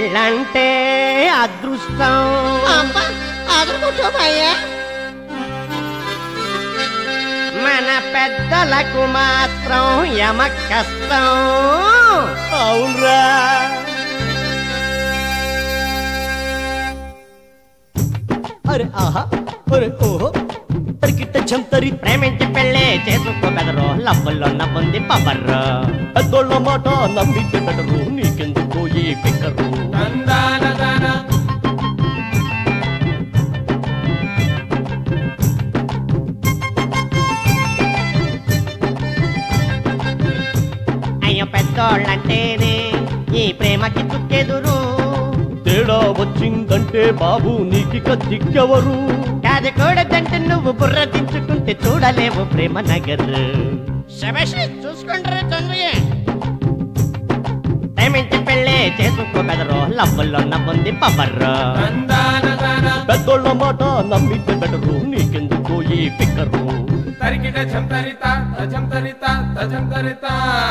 పెళ్ళంటే అదృష్టం అబ్బా అదరు కూర్చోమయ్యా మన పెద్దలకు మాత్రం యమ కష్టం అవునరా అరే ఆహా అరే ఓహో తరికిట్ట చంతరి ప్రేమించి పెళ్ళే చేసుకో బెదరు లవ్వుల్లో నవ్వుంది పవర్రు పెద్దోళ్ళ మాట నమ్మితే బెటరు నీకెందుకు ఈ పిక్కరు అయ్యో పెద్దోళ్ళంటేనే ఈ ప్రేమకి చుక్కెదురు తేడా వచ్చిందంటే బాబు నీకిక దిక్కెవరు కాదు కూడదంటే నువ్వు బుర్ర దించుకుంటే చూడలేవు ప్రేమ నగర్ శబేష్ చూసుకుంటారా చంద్రయ్య ప్రేమించి పెళ్ళే చేసుకో బెదరు లవ్వుల్లో నవ్వుంది పవర్రు పెద్దోళ్ళ మాట నమ్మితే బెటరు నీకెందుకు ఈ పిక్కరు తరికిట చంతరిత తజంతరిత తజంతరిత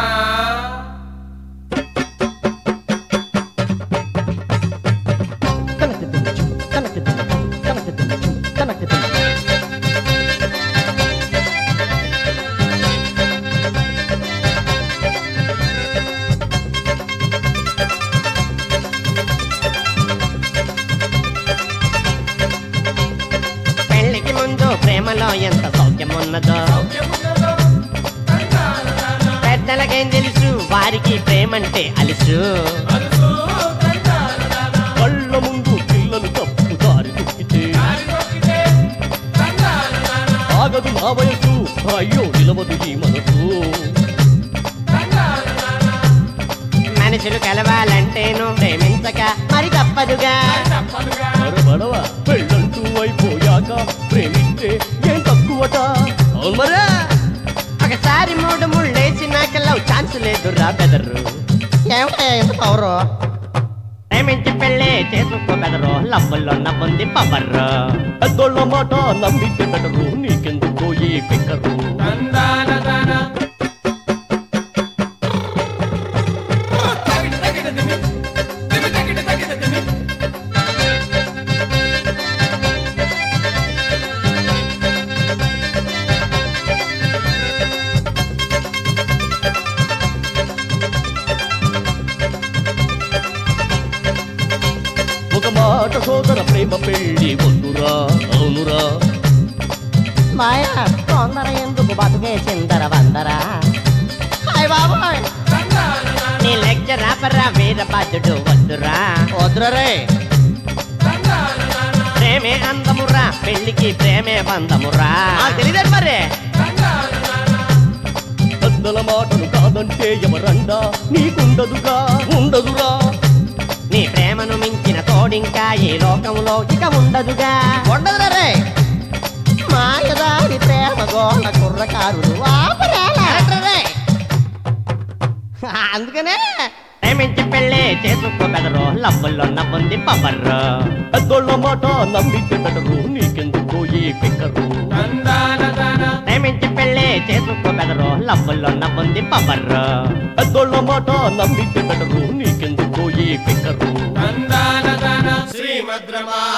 పెళ్లికి ముందు ప్రేమలో ఎంత సౌఖ్యం ఉన్నదో పెద్దలకేం తెలుసు వారికి ప్రేమంటే అలుసు కళ్ళ ముందు పిల్లలు తప్పు దారి తొక్కితే ఆగదు నా వయసు అయ్యో నిలవదు ఈ మనసు మనుషులు కలవాలంటేను ప్రేమించక మరి తప్పదుగా మరబడవ పెళ్ళంటూ అయిపోయాక ప్రేమిస్తే ఏం తక్కువట అవును మరే ఒకసారి మూడు ముళ్ళేసినాక లవ్ ఛాన్స్ లేదు రా బెదరు ఏమిటా ఎంత పవరు ప్రేమించి పెళ్ళే చేసుకో బెదరు లవ్వుల్లో నవ్వుంది పవర్రు పెద్దోళ్ళ మాట నమ్మితే బెటరు నీకెందుకు ఈ పిక్కరు ఒక మాట సోదర ప్రేమ పెళ్ళి వద్దురా అవునురా మాయా తొందర ఎందుకు బతుకే చిందర వందరా హాయ్ బాబాయ్ నీ లెక్చర్ ఆపరా వీరభద్రుడు వద్దురా వద్దురే ప్రేమే అందమురా పెళ్లికి ప్రేమే బంధమురా తెలియదు మరి పెద్దల మాటలు కాదంటే ఎవరండా నీకుండదుగా ఉండదురా నీ ప్రేమను మించిన తోడింకా ఈ లోకంలో ఇక ఉండదుగా ఉండదురా రే మాయదారి ప్రేమ గోళ కుర్రకారులు అందుకనే ప్రేమించి పెళ్ళే చేసుకో బెదరు లవ్వుల్లో నవ్వుంది పవర్రు పెద్దోళ్ళ మాట నమ్మితే బెటరు నీకెందుకు ఈ పిక్కరు ప్రేమించి పెళ్ళే చేసుకో బెదరు లవ్వుల్లో నవ్వుంది పవర్రు పెద్దోళ్ళ మాట నమ్మితే బెటరు నీకెందుకు ఈ పిక్కరు శ్రీమద్రమా